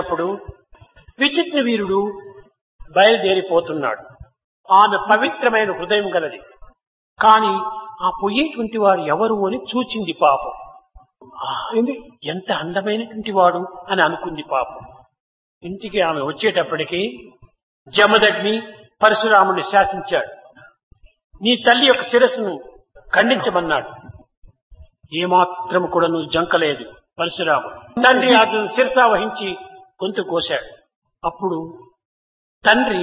వచ్చినప్పుడు విచిత్ర వీరుడు బయలుదేరిపోతున్నాడు ఆమె పవిత్రమైన హృదయం గలది కాని ఆ పోయేటువంటి వాడు ఎవరు అని చూచింది పాపం ఆ, ఏంది? ఎంత అందమైనటువంటి వాడు అని అనుకుంది పాపం ఇంటికి ఆమె వచ్చేటప్పటికి జమదగ్ని పరశురాముని శాసించాడు నీ తల్లి యొక్క శిరస్సును ఖండించమన్నాడు ఏమాత్రం కూడా నువ్వు జంకలేదు పరశురాముడు తండ్రి అతను శిరస వహించి గొంతు కోశాడు అప్పుడు తండ్రి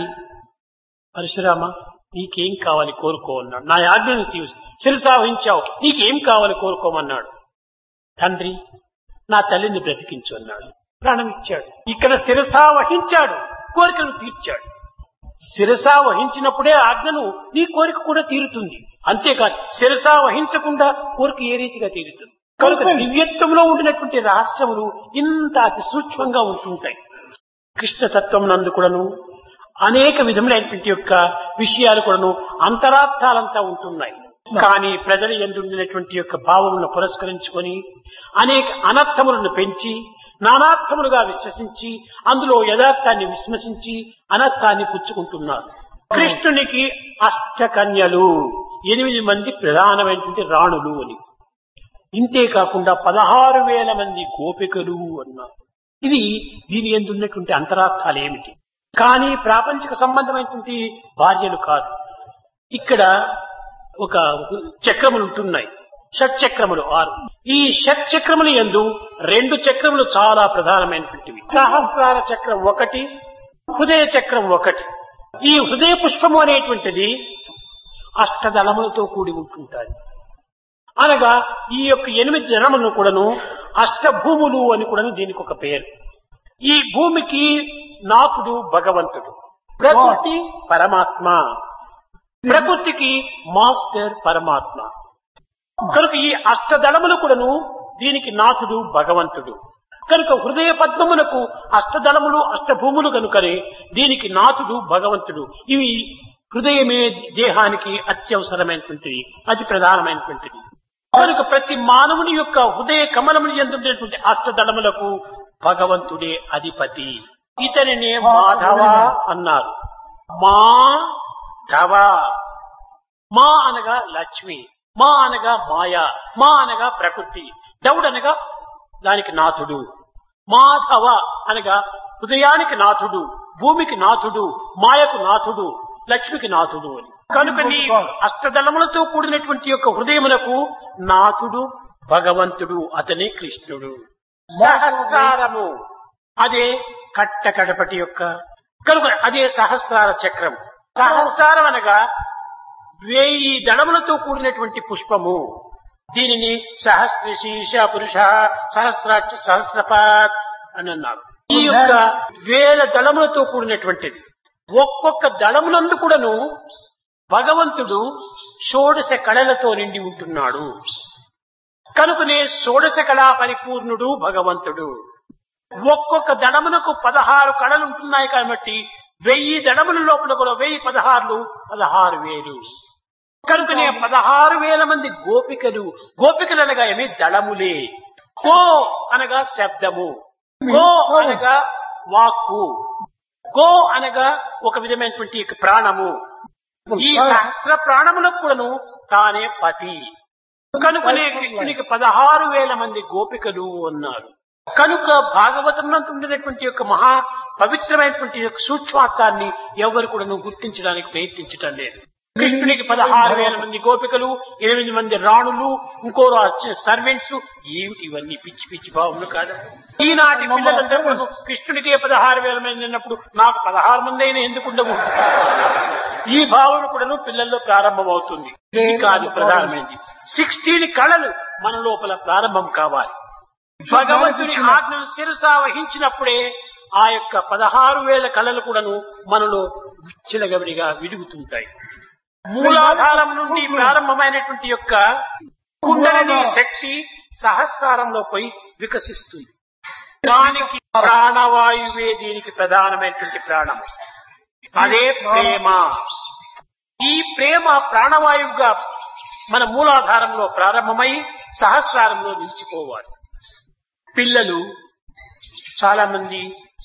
పరశురామ నీకేం కావాలి కోరుకో అన్నాడు నా ఆజ్ఞను తీసు- శిరస వహించావు నీకేం కావాలి కోరుకోమన్నాడు తండ్రి నా తల్లిని బ్రతికించు అన్నాడు ప్రాణం ఇచ్చాడు ఇక్కడ శిరస వహించాడు కోరికను తీర్చాడు శిరస వహించినప్పుడే ఆజ్ఞను నీ కోరిక కూడా తీరుతుంది అంతేకాదు శిరస వహించకుండా కోరిక ఏ రీతిగా తీరుతుంది కనుక దివ్యత్వంలో ఉండినటువంటి రహస్యములు ఇంత అతి సూక్ష్మంగా ఉంటుంటాయి కృష్ణ తత్వం నందు కూడాను అనేక విధములైనటువంటి యొక్క విషయాలు కూడాను అంతరార్థాలంతా ఉంటున్నాయి కానీ ప్రజల ఎందుండినటువంటి యొక్క భావములను పురస్కరించుకొని అనేక అనర్థములను పెంచి నానార్థములుగా విశ్వసించి అందులో యథార్థాన్ని విశ్వసించి అనర్థాన్ని పుచ్చుకుంటున్నారు కృష్ణునికి అష్టకన్యలు ఎనిమిది మంది ప్రధానమైనటువంటి రాణులు అని ఇంతే కాకుండా పదహారు వేల మంది గోపికలు అన్నారు ఇది దీని ఎందు ఉన్నటువంటి అంతరార్థాలు ఏమిటి కానీ ప్రాపంచిక సంబంధమైనటువంటి భార్యలు కాదు ఇక్కడ ఒక చక్రములు ఉంటున్నాయి షట్ చక్రములు ఆరు ఈ షట్ చక్రములు ఎందు రెండు చక్రములు చాలా ప్రధానమైనటువంటివి సహస్రార చక్రం ఒకటి హృదయ చక్రం ఒకటి ఈ హృదయ పుష్పము అనేటువంటిది అష్టదళములతో కూడి ఉంటుంటాయి అనగా ఈ యొక్క ఎనిమిది జనములను కూడాను అష్టభూములు అని కూడాను దీనికి ఒక పేరు ఈ భూమికి నాకుడు భగవంతుడు ప్రకృతి పరమాత్మ ప్రకృతికి మాస్టర్ పరమాత్మ కనుక ఈ అష్టదళములు కూడాను దీనికి నాథుడు భగవంతుడు కనుక హృదయ పద్మమునకు అష్టదళములు అష్టభూములు కనుకనే దీనికి నాథుడు భగవంతుడు ఇవి హృదయమే దేహానికి అత్యవసరమైనటువంటిది అతి ప్రధానమైనటువంటిది కనుక ప్రతి మానవుని యొక్క హృదయ కమలములు ఎందున్నటువంటి అష్టదళములకు భగవంతుడే అధిపతి ఇతనినే మాధవ అన్నారు మా ధవ మా అనగా లక్ష్మి మా అనగా మాయ మా అనగా ప్రకృతి దౌడు అనగా దానికి నాథుడు మాధవ అనగా హృదయానికి నాథుడు భూమికి నాథుడు మాయకు నాథుడు లక్ష్మికి నాథుడు అని కనుక నీ అష్టదళములతో కూడినటువంటి యొక్క హృదయములకు నాథుడు భగవంతుడు అతనే కృష్ణుడు సహస్రారము అదే కట్ట కడపటి యొక్క కనుక అదే సహస్రార చక్రం సహస్రారం అనగా వేయి దళములతో కూడినటువంటి పుష్పము దీనిని సహస్ర శీర్ష పురుష సహస్రాక్ష సహస్రపాత్ అని అన్నారు ఈ యొక్క వేల దళములతో కూడినటువంటిది ఒక్కొక్క దళమునందు కూడాను భగవంతుడు షోడశ కళలతో నిండి ఉంటున్నాడు కనుకనే షోడశ కళా పరిపూర్ణుడు భగవంతుడు ఒక్కొక్క దళమునకు పదహారు కళలు ఉంటున్నాయి కాబట్టి వెయ్యి దళముల లోపల కూడా వెయ్యి పదహారులు పదహారు వేలు కనుకనే పదహారు వేల మంది గోపికలు గోపికలు అనగా ఏమి దళములే గో అనగా శబ్దము గో అనగా వాక్కు గో అనగా ఒక విధమైనటువంటి ప్రాణము ఈ సహస్ర ప్రాణములకు కూడాను తానే పతి కనుకనే కృష్ణునికి పదహారు వేల మంది గోపికలు అన్నారు కనుక భాగవతంలో ఉండినటువంటి యొక్క మహా పవిత్రమైనటువంటి యొక్క సూక్ష్మార్థాన్ని ఎవరు కూడా గుర్తించడానికి ప్రయత్నించటం లేదు కృష్ణునికి పదహారు వేల మంది గోపికలు ఎనిమిది మంది రాణులు ఇంకో సర్వెంట్స్ ఏమిటి ఇవన్నీ పిచ్చి పిచ్చి భావములు కాదు ఈనాటి పిల్లలందరూ కృష్ణుడికే పదహారు వేల మంది అన్నప్పుడు నాకు పదహారు మంది అయినా ఎందుకు ఉండవు ఈ భావన కూడాను పిల్లల్లో ప్రారంభమవుతుంది ఇది కాదు ప్రధానమైనది సిక్స్టీన్ కళలు మన లోపల ప్రారంభం కావాలి భగవంతుని ఆజ్ఞను శిరస వహించినప్పుడే ఆ యొక్క పదహారు వేల కళలు కూడాను మనలో విచ్చలగవిడిగా విడుగుతుంటాయి మూలాధారం నుండి ప్రారంభమైనటువంటి యొక్క కుండలిని శక్తి సహస్రారంలో పోయి వికసిస్తుంది దానికి ప్రాణవాయువే దీనికి ప్రధానమైనటువంటి ప్రాణం అదే ప్రేమ ఈ ప్రేమ ప్రాణవాయువుగా మన మూలాధారంలో ప్రారంభమై సహస్రారంలో నిలిచిపోవాలి పిల్లలు చాలా మంది